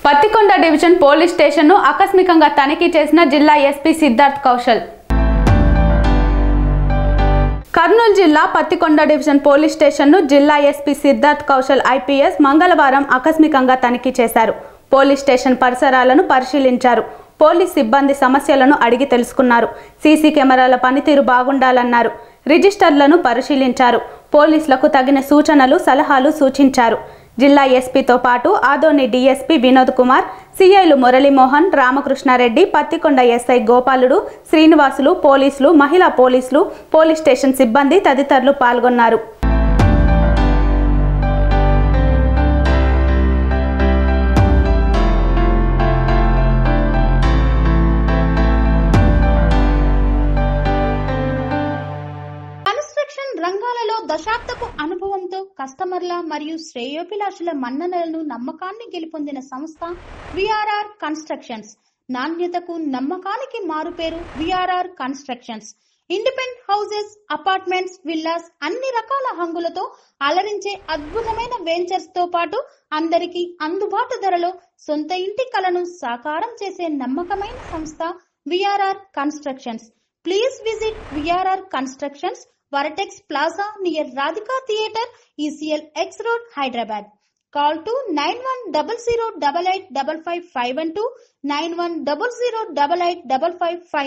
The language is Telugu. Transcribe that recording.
పత్తికొండ డివిజన్ పోలీస్ స్టేషన్ను ఆకస్మికంగా తనిఖీ చేసిన జిల్లా ఎస్పీ సిద్ధార్థ్ కౌశల్ కర్నూలు జిల్లా పత్తికొండ డివిజన్ పోలీస్ స్టేషన్ను జిల్లా ఎస్పీ సిద్ధార్థ్ కౌశల్ ఐపీఎస్ మంగళవారం ఆకస్మికంగా తనిఖీ చేశారు పోలీస్ స్టేషన్ పరిసరాలను పరిశీలించారు పోలీస్ సిబ్బంది సమస్యలను అడిగి తెలుసుకున్నారు సీసీ కెమెరాల పనితీరు బాగుండాలన్నారు రిజిస్టర్లను పరిశీలించారు పోలీసులకు తగిన సూచనలు సలహాలు సూచించారు జిల్లా ఎస్పీతో పాటు ఆదోని డీఎస్పీ వినోద్ కుమార్ సిఐలు మురళీమోహన్ రామకృష్ణారెడ్డి పత్తికొండ ఎస్ఐ గోపాలుడు శ్రీనివాసులు పోలీసులు మహిళా పోలీసులు పోలీస్ స్టేషన్ సిబ్బంది తదితరులు పాల్గొన్నారు కన్స్ట్రక్షన్ రంగాలలో దశాబ్దపు అనుభవంతో కస్టమర్ల మరియు శ్రేయోభిలాషుల మన్ననలను నమ్మకాన్ని గెలుపొందిన సంస్థ విఆర్ఆర్ కన్స్ట్రక్షన్స్ నాణ్యతకు నమ్మకానికి మారుపేరు VRR constructions independent houses apartments villas అన్ని రకాల హంగులతో అలరించే అద్భుతమైన వెంచర్స్ తో పాటు అందరికీ అందుబాటు ధరలో సొంత ఇంటి కలను సాకారం చేసే నమ్మకమైన సంస్థ VRR constructions please visit VRR constructions Varatex Plaza near Radhika Theatre, ECL X Road, Hyderabad. Call to 9100885551 91008855